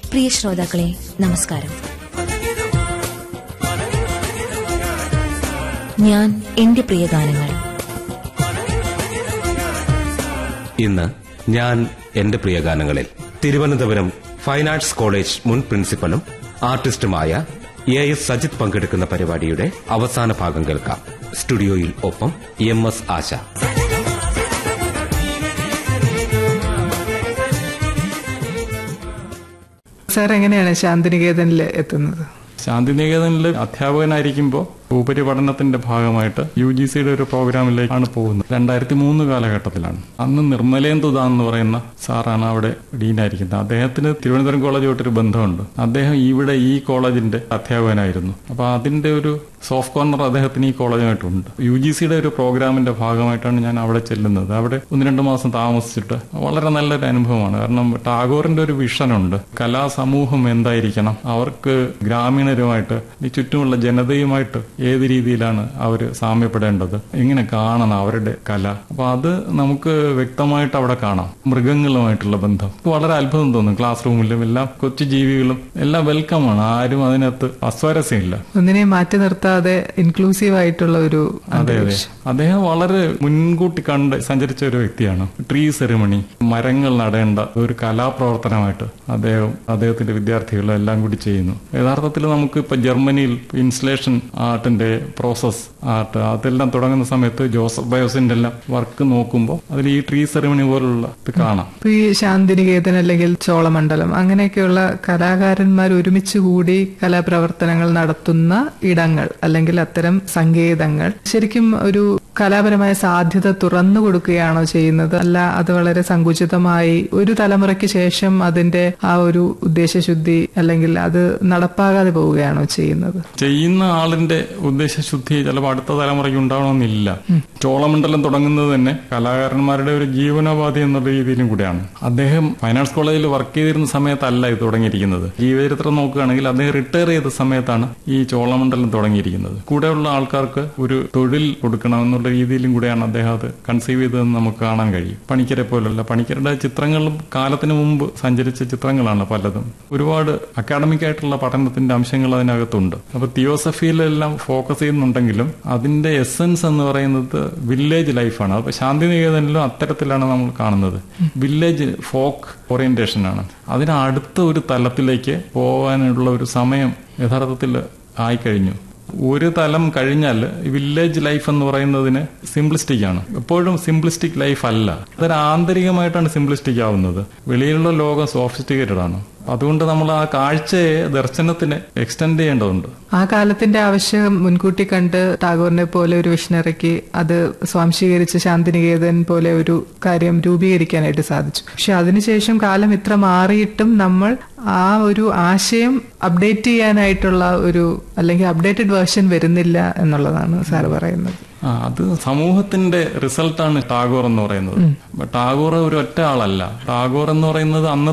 പ്രിയ ശ്രോതാക്കളെ നമസ്കാരം ഞാൻ എന്റെ പ്രിയ ഗാനങ്ങൾ ഇന്ന് ഞാൻ എന്റെ പ്രിയ ഗാനങ്ങളിൽ തിരുവനന്തപുരം ഫൈൻ ആർട്സ് കോളേജ് മുൻ പ്രിൻസിപ്പലും ആർട്ടിസ്റ്റുമായ എ എസ് സജിത് പങ്കെടുക്കുന്ന പരിപാടിയുടെ അവസാന ഭാഗം കേൾക്കാം സ്റ്റുഡിയോയിൽ ഒപ്പം എം എസ് ആശ സാർ എങ്ങനെയാണ് ശാന്തിനികേതനിൽ എത്തുന്നത് ശാന്തിനികേതനിൽ അധ്യാപകനായിരിക്കുമ്പോൾ ഉപരിപഠനത്തിന്റെ ഭാഗമായിട്ട് യു ജി സിയുടെ ഒരു പ്രോഗ്രാമിലേക്കാണ് പോകുന്നത് രണ്ടായിരത്തി മൂന്ന് കാലഘട്ടത്തിലാണ് അന്ന് നിർമ്മലേന്ദുദ എന്ന് പറയുന്ന സാറാണ് അവിടെ ഡീനായിരിക്കുന്നത് അദ്ദേഹത്തിന് തിരുവനന്തപുരം കോളേജുമായിട്ടൊരു ബന്ധമുണ്ട് അദ്ദേഹം ഇവിടെ ഈ കോളേജിന്റെ അധ്യാപകനായിരുന്നു അപ്പൊ അതിന്റെ ഒരു സോഫ്റ്റ് കോർണർ അദ്ദേഹത്തിന് ഈ കോളേജുമായിട്ടുണ്ട് യു ജി സിയുടെ ഒരു പ്രോഗ്രാമിന്റെ ഭാഗമായിട്ടാണ് ഞാൻ അവിടെ ചെല്ലുന്നത് അവിടെ ഒന്ന് രണ്ട് മാസം താമസിച്ചിട്ട് വളരെ നല്ലൊരു അനുഭവമാണ് കാരണം ടാഗോറിന്റെ ഒരു വിഷനുണ്ട് കലാസമൂഹം എന്തായിരിക്കണം അവർക്ക് ഗ്രാമീണരുമായിട്ട് ഈ ചുറ്റുമുള്ള ജനതയുമായിട്ട് ഏത് രീതിയിലാണ് അവർ സാമ്യപ്പെടേണ്ടത് എങ്ങനെ കാണണം അവരുടെ കല അപ്പൊ അത് നമുക്ക് വ്യക്തമായിട്ട് അവിടെ കാണാം മൃഗങ്ങളുമായിട്ടുള്ള ബന്ധം വളരെ അത്ഭുതം തോന്നും ക്ലാസ് റൂമിലും എല്ലാം കൊച്ചു ജീവികളും എല്ലാം വെൽക്കമാണ് ആരും അതിനകത്ത് അസ്വാരസ്യമില്ല ഒന്നിനെയും മാറ്റി നിർത്താതെ ഇൻക്ലൂസീവ് ആയിട്ടുള്ള ഒരു അതെ അതെ അദ്ദേഹം വളരെ മുൻകൂട്ടി കണ്ട് സഞ്ചരിച്ച ഒരു വ്യക്തിയാണ് ട്രീ സെറിമണി മരങ്ങൾ നടേണ്ട ഒരു കലാപ്രവർത്തനമായിട്ട് അദ്ദേഹം അദ്ദേഹത്തിന്റെ വിദ്യാർത്ഥികളും എല്ലാം കൂടി ചെയ്യുന്നു യഥാർത്ഥത്തിൽ നമുക്ക് ഇപ്പൊ ജർമ്മനിയിൽ ഇൻസ്റ്റലേഷൻ ആർട്ടിന്റെ പ്രോസസ് ആർട്ട് അതെല്ലാം തുടങ്ങുന്ന സമയത്ത് ജോസഫ് ബയോസിന്റെ എല്ലാം വർക്ക് നോക്കുമ്പോൾ അതിൽ ഈ ട്രീ സെറിമണി പോലുള്ള ഇത് കാണാം ഇപ്പൊ ഈ ശാന്തിനികേതൻ അല്ലെങ്കിൽ ചോളമണ്ഡലം അങ്ങനെയൊക്കെയുള്ള കലാകാരന്മാർ ഒരുമിച്ച് കൂടി കലാപ്രവർത്തനങ്ങൾ നടത്തുന്ന ഇടങ്ങൾ അല്ലെങ്കിൽ അത്തരം സങ്കേതങ്ങൾ ശരിക്കും ഒരു കലാപരമായ സാധ്യത തുറന്നു കൊടുക്കുകയാണോ ചെയ്യുന്നത് അല്ല അത് വളരെ സങ്കുചിതമായി ഒരു തലമുറയ്ക്ക് ശേഷം അതിന്റെ ആ ഒരു ഉദ്ദേശശുദ്ധി അല്ലെങ്കിൽ അത് നടപ്പാകാതെ പോവുകയാണോ ചെയ്യുന്നത് ചെയ്യുന്ന ആളിന്റെ ഉദ്ദേശശുദ്ധി ചിലപ്പോൾ അടുത്ത തലമുറയ്ക്ക് ഉണ്ടാവണമെന്നില്ല ചോളമണ്ഡലം തുടങ്ങുന്നത് തന്നെ കലാകാരന്മാരുടെ ഒരു ജീവനോപാധി എന്നുള്ള രീതിയിലും കൂടെയാണ് അദ്ദേഹം ഫൈനാൻസ് കോളേജിൽ വർക്ക് ചെയ്തിരുന്ന സമയത്തല്ല ഇത് തുടങ്ങിയിരിക്കുന്നത് ജീവചരിത്രം നോക്കുകയാണെങ്കിൽ അദ്ദേഹം റിട്ടയർ ചെയ്ത സമയത്താണ് ഈ ചോളമണ്ഡലം തുടങ്ങിയിരിക്കുന്നത് കൂടെയുള്ള ആൾക്കാർക്ക് ഒരു തൊഴിൽ കൊടുക്കണം എന്നുള്ള രീതിയിലും കൂടെയാണ് അദ്ദേഹം അത് കൺസീവ് ചെയ്തതെന്ന് നമുക്ക് കാണാൻ കഴിയും പണിക്കരെ പോലുള്ള പണിക്കരുടെ ചിത്രങ്ങളും കാലത്തിന് മുമ്പ് സഞ്ചരിച്ച ചിത്രങ്ങളാണ് പലതും ഒരുപാട് അക്കാഡമിക് ആയിട്ടുള്ള പഠനത്തിന്റെ അംശങ്ങൾ അതിനകത്തുണ്ട് അപ്പൊ തിയോസഫിയിലെല്ലാം ഫോക്കസ് ചെയ്യുന്നുണ്ടെങ്കിലും അതിന്റെ എസൻസ് എന്ന് പറയുന്നത് വില്ലേജ് ലൈഫാണ് അപ്പൊ ശാന്തിനികേതനിലും അത്തരത്തിലാണ് നമ്മൾ കാണുന്നത് വില്ലേജ് ഫോക്ക് ഓറിയന്റേഷൻ ആണ് അതിന് അടുത്ത ഒരു തലത്തിലേക്ക് പോകാനുള്ള ഒരു സമയം യഥാർത്ഥത്തിൽ ആയിക്കഴിഞ്ഞു ഒരു തലം കഴിഞ്ഞാൽ വില്ലേജ് ലൈഫ് എന്ന് പറയുന്നതിന് സിംപ്ലിസ്റ്റിക് ആണ് എപ്പോഴും സിംപ്ലിസ്റ്റിക് ലൈഫ് അല്ല അതൊരു ആന്തരികമായിട്ടാണ് സിംപ്ലിസ്റ്റിക് ആവുന്നത് വെളിയിലുള്ള ലോകം സോഫിസ്റ്റിക്കേറ്റഡ് ആണ് അതുകൊണ്ട് നമ്മൾ ആ കാഴ്ചയെ ദർശനത്തിന് എക്സ്റ്റെൻഡ് ചെയ്യേണ്ടതുണ്ട് ആ കാലത്തിന്റെ ആവശ്യം മുൻകൂട്ടി കണ്ട് ടാഗോറിനെ പോലെ ഒരു വിഷണറിക്ക് അത് സ്വാംശീകരിച്ച് ശാന്തിനികേതൻ പോലെ ഒരു കാര്യം രൂപീകരിക്കാനായിട്ട് സാധിച്ചു പക്ഷെ അതിനുശേഷം കാലം ഇത്ര മാറിയിട്ടും നമ്മൾ ആ ഒരു ആശയം അപ്ഡേറ്റ് ചെയ്യാനായിട്ടുള്ള ഒരു അല്ലെങ്കിൽ അപ്ഡേറ്റഡ് വേർഷൻ വരുന്നില്ല എന്നുള്ളതാണ് സാർ പറയുന്നത് ആ അത് സമൂഹത്തിന്റെ റിസൾട്ടാണ് ടാഗോർ എന്ന് പറയുന്നത് ടാഗോർ ഒരു ഒറ്റ ആളല്ല ടാഗോർ എന്ന് പറയുന്നത് അന്ന്